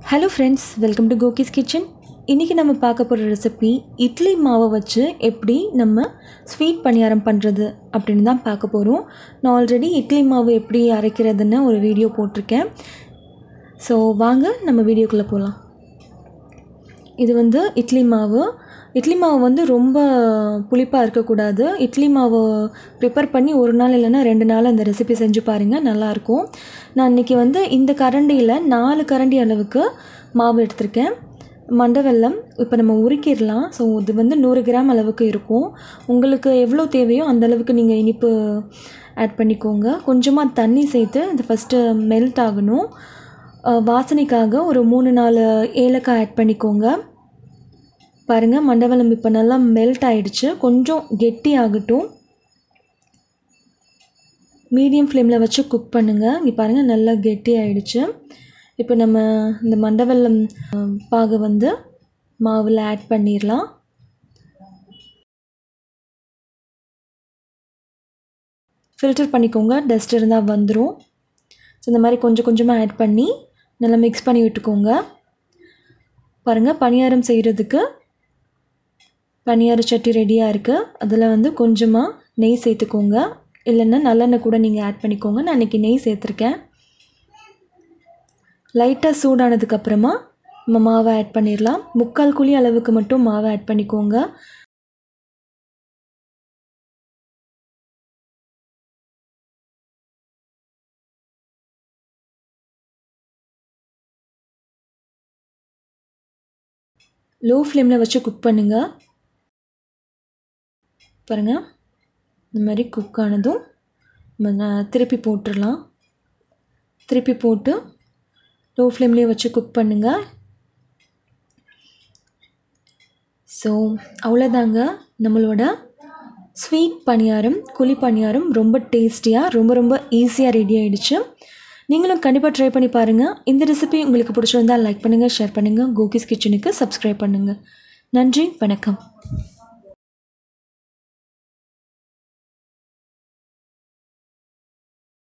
hello friends welcome to Kokis kitchen இன்றைக்கி நம்ம பார்க்க போகிற ரெசிபி இட்லி மாவை வச்சு எப்படி நம்ம ஸ்வீட் பணியாரம் பண்ணுறது அப்படின்னு தான் பார்க்க போகிறோம் நான் ஆல்ரெடி இட்லி மாவு எப்படி அரைக்கிறதுன்னு ஒரு வீடியோ போட்டிருக்கேன் ஸோ வாங்க நம்ம வீடியோக்குள்ளே போகலாம் இது வந்து இட்லி மாவு இட்லி மாவு வந்து ரொம்ப புளிப்பாக இருக்கக்கூடாது இட்லி மாவு ப்ரிப்பேர் பண்ணி ஒரு நாள் இல்லைன்னா ரெண்டு நாள் அந்த ரெசிபி செஞ்சு பாருங்கள் நல்லாயிருக்கும் நான் இன்றைக்கி வந்து இந்த கரண்டியில் நாலு கரண்டி அளவுக்கு மாவு எடுத்திருக்கேன் மண்டை வெல்லம் இப்போ நம்ம உருக்கிடலாம் ஸோ இது வந்து நூறு கிராம் அளவுக்கு இருக்கும் உங்களுக்கு எவ்வளோ தேவையோ அந்த அளவுக்கு நீங்கள் இனிப்பு ஆட் பண்ணிக்கோங்க கொஞ்சமாக தண்ணி சேர்த்து இது ஃபஸ்ட்டு மெல்ட் ஆகணும் அஹ் வாசனைக்காக ஒரு மூணு நாலு ஏலக்காய் ஆட் பண்ணிக்கோங்க பாருங்கள் மண்டவெல்லம் இப்போ நல்லா மெல்ட் ஆயிடுச்சு கொஞ்சம் கெட்டி ஆகட்டும் மீடியம் ஃப்ளேமில் வச்சு குக் பண்ணுங்கள் இங்கே பாருங்கள் நல்லா கெட்டி ஆயிடுச்சு இப்போ நம்ம இந்த மண்டவெல்லம் அஹ், பாகு வந்து மாவில் ஆட் பண்ணிடலாம் ஃபில்டர் பண்ணிக்கோங்க டஸ்ட் இருந்தால் வந்துடும் ஸோ இந்த மாதிரி கொஞ்சம் கொஞ்சமாக ஆட் பண்ணி நல்லா மிக்ஸ் பண்ணி விட்டுக்கோங்க பாருங்கள் பணியாரம் செய்கிறதுக்கு பணியார சட்டி ரெடியாக இருக்குது அதில் வந்து கொஞ்சமாக நெய் சேர்த்துக்கோங்க இல்லைன்னா நல்லெண்ணெய் கூட நீங்கள் ஆட் பண்ணிக்கோங்க நான் இன்றைக்கி நெய் சேர்த்துருக்கேன் லைட்டாக சூடானதுக்கப்புறமா நம்ம மாவை ஆட் பண்ணிடலாம் முக்கால் குழி அளவுக்கு மட்டும் மாவை ஆட் பண்ணிக்கோங்க லோ ஃப்ளேமில் வச்சு குக் பண்ணுங்கள் பாருங்கள் இந்த மாதிரி குக் ஆனதும் நம்ம ந- திருப்பி போட்டுடலாம் திருப்பி போட்டு லோ ஃப்ளேம்லேயே வச்சு குக் பண்ணுங்கள் ஸோ அவ்வளோதாங்க நம்மளோட ஸ்வீட் பணியாரம் குழி பணியாரம் ரொம்ப டேஸ்டியாக ரொம்ப ரொம்ப ஈஸியாக ரெடி ஆயிடுச்சு நீங்களும் கண்டிப்பாக ட்ரை பண்ணி பாருங்கள் இந்த ரெசிபி உங்களுக்கு பிடிச்சிருந்தால் லைக் பண்ணுங்கள் ஷேர் பண்ணுங்கள் கோகிஸ் கிச்சனுக்கு சப்ஸ்கிரைப் பண்ணுங்கள் நன்றி வணக்கம்